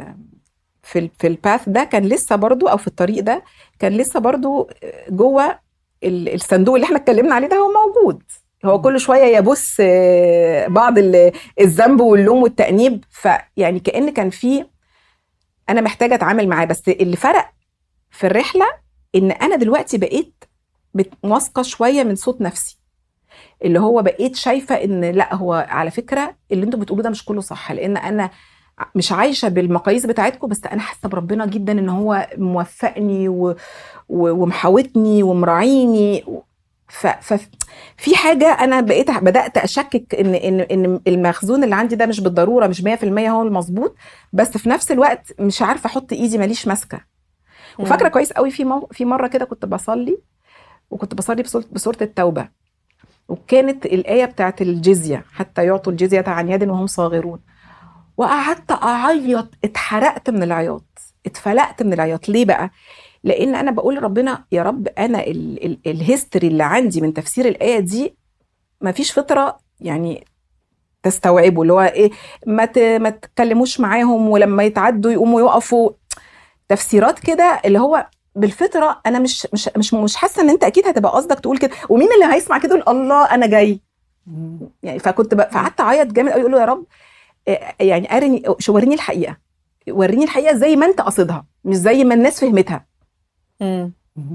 في ال في الباث ده كان لسه برضو او في الطريق ده كان لسه برضو جوه ال- الصندوق اللي احنا اتكلمنا عليه ده هو موجود هو كل شويه يبص آه، بعض ال- الذنب واللوم والتانيب فيعني كان كان في انا محتاجه اتعامل معاه بس اللي فرق في الرحله ان انا دلوقتي بقيت بت- واثقه شويه من صوت نفسي اللي هو بقيت شايفه ان لا هو على فكره اللي انتوا بتقولوه ده مش كله صح لان انا مش عايشه بالمقاييس بتاعتكم بس انا حاسه بربنا جدا ان هو موفقني و... و... ومحاوطني ومراعيني ف... ففي حاجه انا بقيت بدات اشكك ان ان ان المخزون اللي عندي ده مش بالضروره مش 100% هو المظبوط بس في نفس الوقت مش عارفه احط ايدي ماليش ماسكه وفاكره مم. كويس قوي في مو... في مره كده كنت بصلي وكنت بصلي بسورة, بسورة التوبه وكانت الايه بتاعت الجزيه حتى يعطوا الجزيه عن يد وهم صاغرون وقعدت اعيط اتحرقت من العياط اتفلقت من العياط ليه بقى لان انا بقول لربنا يا رب انا ال- ال- الهيستوري اللي عندي من تفسير الايه دي ما فيش فطره يعني تستوعبه اللي هو ايه ما ت- ما تتكلموش معاهم ولما يتعدوا يقوموا يقفوا تفسيرات كده اللي هو بالفطره انا مش مش مش مش حاسه ان انت اكيد هتبقى قصدك تقول كده ومين اللي هيسمع كده يقول الله انا جاي يعني فكنت ب- فقعدت اعيط جامد قوي اقول له يا رب آه، يعني ارني شو- وريني الحقيقه وريني الحقيقه زي ما انت قصدها مش زي ما الناس فهمتها مم.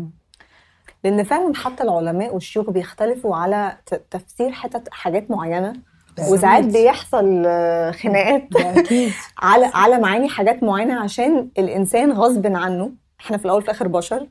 لان فعلا حتى العلماء والشيوخ بيختلفوا على ت- تفسير حتت حاجات معينه وساعات بيحصل آه، خناقات ده اكيد على على معاني حاجات معينه عشان الانسان غصب عنه احنا في الاول في الاخر بشر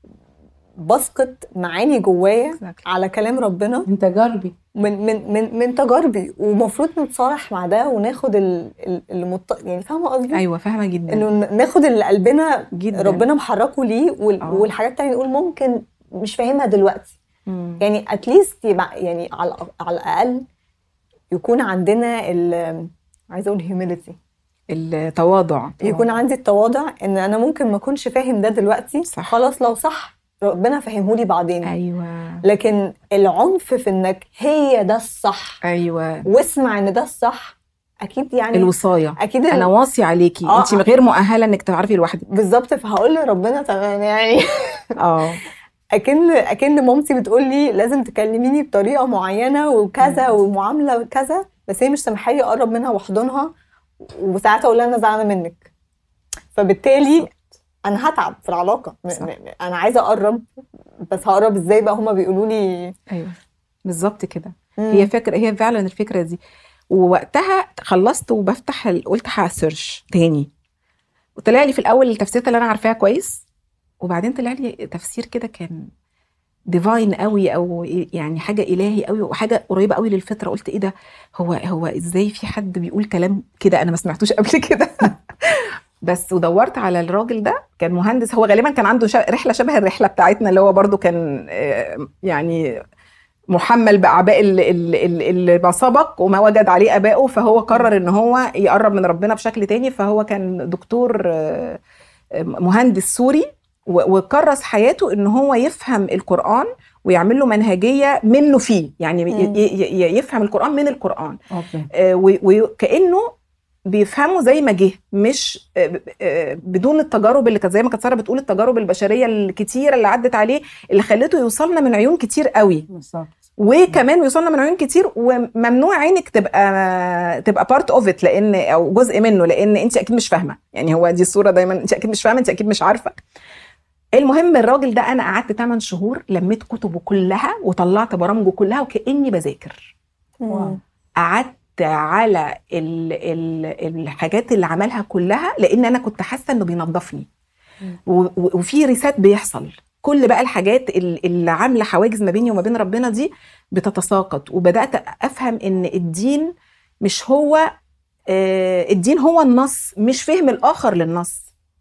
بسقط معاني جوايا على كلام ربنا انت جربي من من من من تجاربي ومفروض نتصالح مع ده وناخد ال- ال- المط... يعني فاهمه قصدي؟ ايوه فاهمه جدا انه ن- ناخد اللي قلبنا جدا ربنا محركه ليه وال... آه. والحاجات التانية نقول ممكن مش فاهمها دلوقتي مم. يعني اتليست يبقى يعني على على الاقل يكون عندنا ال عايزه اقول humility التواضع يكون عندي التواضع ان انا ممكن ما اكونش فاهم ده دلوقتي صح. خلاص لو صح ربنا فهمه لي بعدين ايوه لكن العنف في انك هي ده الصح ايوه واسمع ان ده الصح اكيد يعني الوصايه اكيد ال- انا واصي عليكي آه. انت غير مؤهله انك تعرفي لوحدك بالظبط فهقول لربنا تمام يعني اه اكن اكن مامتي بتقول لي لازم تكلميني بطريقه معينه وكذا ومعامله كذا بس هي مش سامحه لي اقرب منها واحضنها وساعات اقول لها انا زعلانه منك فبالتالي انا هتعب في العلاقه م- صح. م- انا عايزه اقرب بس هقرب ازاي بقى هما بيقولوا لي ايوه بالظبط كده مم. هي فكره هي فعلا الفكره دي ووقتها خلصت وبفتح ال- قلت هسيرش تاني وطلع لي في الاول التفسيرات اللي انا عارفاها كويس وبعدين طلع لي تفسير كده كان ديفاين قوي او يعني حاجه الهي قوي وحاجه قريبه قوي للفطره قلت ايه ده هو هو ازاي في حد بيقول كلام كده انا ما سمعتوش قبل كده بس ودورت على الراجل ده كان مهندس هو غالبا كان عنده شا- رحله شبه الرحله بتاعتنا اللي هو برضو كان آه، يعني محمل باعباء ال- ال- ال- اللي ما سبق وما وجد عليه ابائه فهو قرر ان هو يقرب من ربنا بشكل تاني فهو كان دكتور آه، مهندس سوري و- وكرس حياته ان هو يفهم القران ويعمل له منهجيه منه فيه يعني ي- مم. ي- ي- يفهم القران من القران اوكي آه، و- وكانه بيفهموا زي ما جه مش آه، آه، بدون التجارب اللي كانت زي ما كانت ساره بتقول التجارب البشريه الكتيره اللي عدت عليه اللي خلته يوصلنا من عيون كتير قوي بالظبط وكمان يوصلنا من عيون كتير وممنوع عينك تبقى تبقى بارت اوف ات لان او جزء منه لان انت اكيد مش فاهمه يعني هو دي الصوره دايما انت اكيد مش فاهمه انت اكيد مش عارفه المهم الراجل ده انا قعدت 8 شهور لميت كتبه كلها وطلعت برامجه كلها وكاني بذاكر واو. قعدت على ال ال الحاجات اللي عملها كلها لان انا كنت حاسه انه بينظفني و- و- وفي ريسات بيحصل كل بقى الحاجات ال- اللي عامله حواجز ما بيني وما بين ربنا دي بتتساقط وبدات افهم ان الدين مش هو آه، الدين هو النص مش فهم الاخر للنص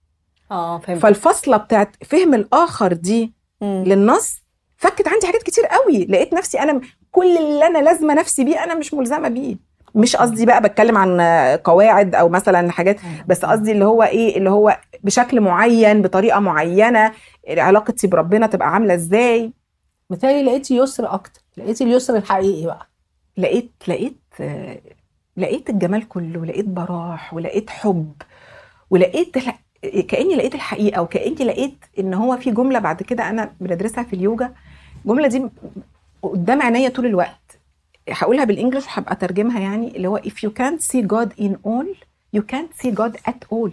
اه فهمت فالفصله بتاعت فهم الاخر دي مم. للنص فكت عندي حاجات كتير قوي لقيت نفسي انا كل اللي انا لازمه نفسي بيه انا مش ملزمه بيه مش قصدي بقى بتكلم عن قواعد او مثلا حاجات بس قصدي اللي هو ايه اللي هو بشكل معين بطريقه معينه علاقتي بربنا تبقى عامله ازاي بالتالي لقيتي يسر اكتر لقيتي اليسر الحقيقي بقى لقيت لقيت آه، لقيت الجمال كله لقيت براح ولقيت حب ولقيت الح- كاني لقيت الحقيقه وكاني لقيت ان هو في جمله بعد كده انا بندرسها في اليوجا الجمله دي قدام عينيا طول الوقت هقولها بالانجلش وهبقى اترجمها يعني اللي هو if you can't see God in all you can't see God at all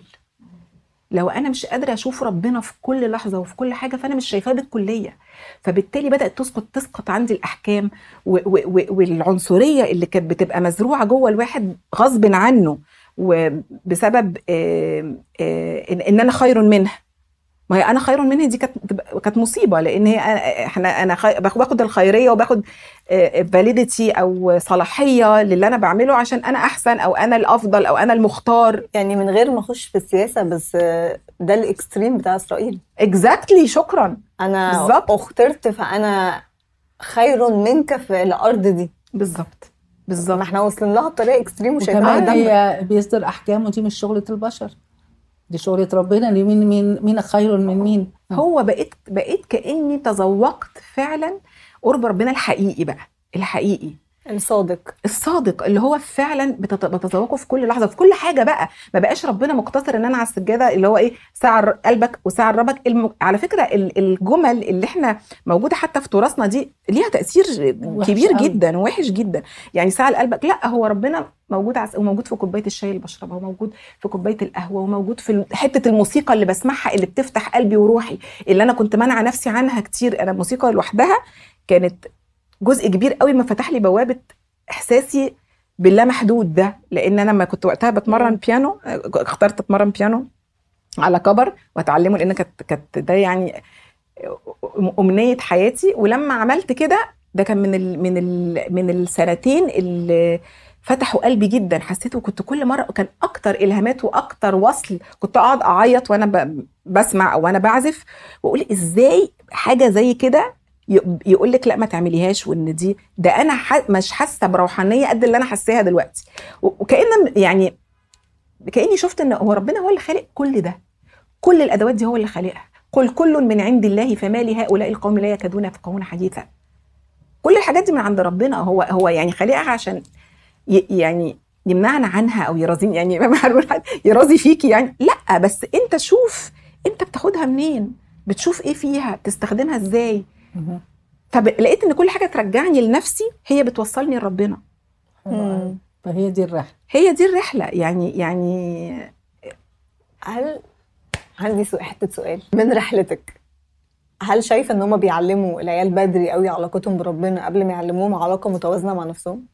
لو انا مش قادره اشوف ربنا في كل لحظه وفي كل حاجه فانا مش شايفاه بالكليه فبالتالي بدات تسقط تسقط عندي الاحكام و- و- و- والعنصريه اللي كانت بتبقى مزروعه جوه الواحد غصب عنه وبسبب آه، آه، ان إن انا خير منها ما هي انا خير منها دي كانت بتبقى- كانت مصيبه لان هي أنا- احنا انا خي- باخد باخد الخيريه وباخد فاليديتي او صلاحيه للي انا بعمله عشان انا احسن او انا الافضل او انا المختار يعني من غير ما اخش في السياسه بس آه، ده الاكستريم بتاع اسرائيل اكزاكتلي شكرا انا بالظبط. اخترت فانا خير منك في الارض دي بالظبط بالظبط ما احنا واصلين لها بطريقه اكستريم وشايفاها وكمان قدامنا هي بيصدر احكام ودي مش شغله البشر دي شغله ربنا اللي مين مين مين خير من مين هو بقيت بقيت كاني تذوقت فعلا قرب ربنا الحقيقي بقى الحقيقي الصادق الصادق اللي هو فعلا بتت- بتذوقه في كل لحظه في كل حاجه بقى ما بقاش ربنا مقتصر ان انا على السجاده اللي هو ايه سعر قلبك وسعر ربك الم... على فكره ال- الجمل اللي احنا موجوده حتى في تراثنا دي ليها تاثير وحش كبير قوي. جدا ووحش جدا يعني سعر قلبك لا هو ربنا موجود عس... وموجود في كوبايه الشاي اللي بشربها وموجود في كوبايه القهوه وموجود في ال- حته الموسيقى اللي بسمعها اللي بتفتح قلبي وروحي اللي انا كنت مانعه نفسي عنها كتير انا الموسيقى لوحدها كانت جزء كبير قوي ما فتح لي بوابه احساسي باللامحدود ده لان انا لما كنت وقتها بتمرن بيانو اخترت اتمرن بيانو على كبر واتعلمه لان كانت كانت ده يعني امنيه حياتي ولما عملت كده ده كان من ال من ال من السنتين اللي فتحوا قلبي جدا حسيته كنت كل مره كان اكتر الهامات واكتر وصل كنت اقعد اعيط وانا ب- بسمع او وانا بعزف واقول ازاي حاجه زي كده يقول لك لا ما تعمليهاش وان دي ده انا ح- مش حاسه بروحانيه قد اللي انا حاساها دلوقتي و- وكأن يعني كاني شفت ان هو ربنا هو اللي خالق كل ده كل الادوات دي هو اللي خالقها قل كل من عند الله فما لهؤلاء القوم لا يكادون يفقهون حديثا كل الحاجات دي من عند ربنا هو هو يعني خالقها عشان ي- يعني يمنعنا عنها او يرازيني يعني ما هنقول حد يرازي فيكي يعني لا بس انت شوف انت بتاخدها منين بتشوف ايه فيها بتستخدمها ازاي مهم. فلقيت ان كل حاجه ترجعني لنفسي هي بتوصلني لربنا حلو قوي. مم. فهي دي الرحله هي دي الرحله يعني يعني هل عندي سؤال حته سؤال من رحلتك هل شايفه ان هم بيعلموا العيال بدري قوي علاقتهم بربنا قبل ما يعلموهم علاقه متوازنه مع نفسهم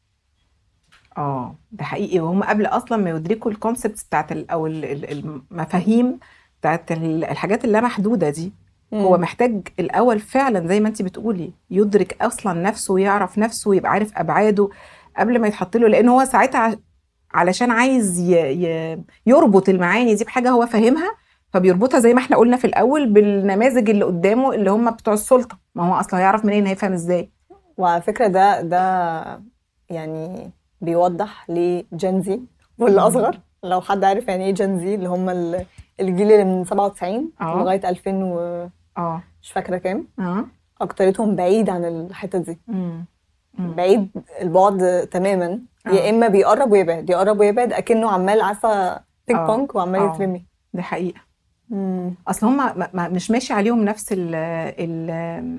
اه ده حقيقي وهم قبل اصلا ما يدركوا الكونسبتس بتاعت ال او ال- ال- المفاهيم بتاعت ال- الحاجات اللامحدوده دي هو محتاج الاول فعلا زي ما انت بتقولي يدرك اصلا نفسه ويعرف نفسه ويبقى عارف ابعاده قبل ما يتحط له لان هو ساعتها ع- علشان عايز ي... ي... يربط المعاني دي بحاجه هو فاهمها فبيربطها زي ما احنا قلنا في الاول بالنماذج اللي قدامه اللي هم بتوع السلطه ما هو اصلا هيعرف منين هيفهم ازاي وعلى فكره ده ده يعني بيوضح لجنزي واللي اصغر لو حد عارف يعني ايه جنزي اللي هم ال- الجيل اللي من 97 اه. لغايه 2000 ومش اه فاكره كام اه اكترتهم بعيد عن الحته دي مم. مم. بعيد البعد تماما يا آه. اما بيقرب ويبعد يقرب ويبعد اكنه عمال عارفه بينج آه. بونج وعمال آه. يترمي ده حقيقه مم. اصل هم ما- ما- مش ماشي عليهم نفس ال ال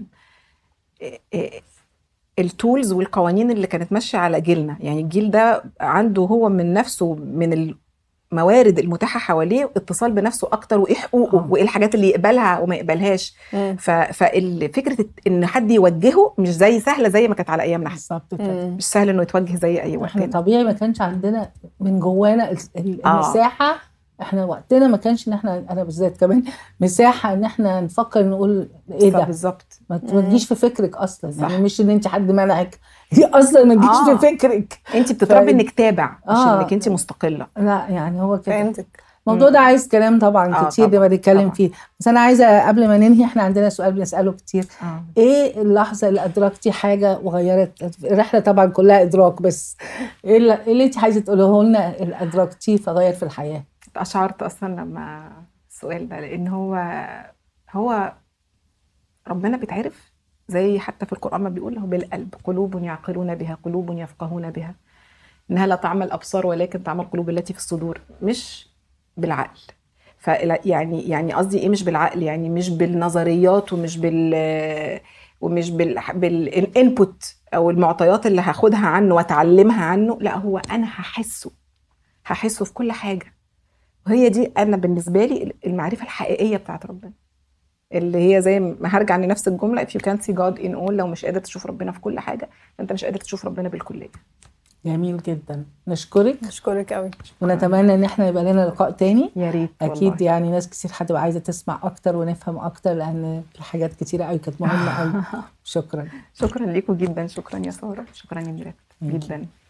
التولز والقوانين اللي كانت ماشيه على جيلنا يعني الجيل ده عنده هو من نفسه من الموارد المتاحه حواليه اتصال بنفسه اكتر وايه حقوقه آه. وايه الحاجات اللي يقبلها وما يقبلهاش مم. ففكره ان حد يوجهه مش زي سهله زي ما كانت على ايامنا احنا بالظبط كده مم. مش سهل انه يتوجه زي اي واحد احنا تاني. طبيعي ما كانش عندنا من جوانا ال- ال- آه. المساحه احنا وقتنا ما كانش ان احنا انا بالذات كمان مساحه ان احنا نفكر نقول ايه ده بالظبط ما تجيش في فكرك اصلا صح. يعني مش ان انت حد منعك هي اصلا ما تجيش آه. في فكرك انت بتتربي ف- انك تابع مش آه. انك انت مستقله لا يعني هو كده فهمتك الموضوع ده مم. عايز كلام طبعا آه، كتير طبعاً، نبقى نتكلم طبعاً. فيه بس انا عايزه قبل ما ننهي احنا عندنا سؤال بنساله كتير اه ايه اللحظه اللي ادركتي حاجه وغيرت الرحله طبعا كلها ادراك بس ايه اللي, إيه اللي انت عايزه تقوله لنا اللي ادركتيه فغير في الحياه اشعرت اصلا لما السؤال ده لان هو هو ربنا بيتعرف زي حتى في القران ما بيقول هو بالقلب قلوب يعقلون بها قلوب يفقهون بها انها لا تعمل الابصار ولكن تعمل القلوب التي في الصدور مش بالعقل ف يعني يعني قصدي ايه مش بالعقل يعني مش بالنظريات ومش بال ومش بال بالانبوت او المعطيات اللي هاخدها عنه واتعلمها عنه لا هو انا هحسه هحسه في كل حاجه وهي دي انا بالنسبه لي المعرفه الحقيقيه بتاعت ربنا اللي هي زي ما هرجع لنفس الجمله if you can't see God in all لو مش قادر تشوف ربنا في كل حاجه فانت مش قادر تشوف ربنا بالكليه جميل جدا نشكرك اشكرك قوي ونتمنى ان احنا يبقى لنا لقاء تاني يا ريت اكيد والله. يعني ناس كتير هتبقى عايزه تسمع اكتر ونفهم اكتر لان في حاجات كتيره قوي كانت مهمه قوي شكرا شكرا ليكم جدا شكرا يا ساره شكرا يا ميرات Thank you. جدا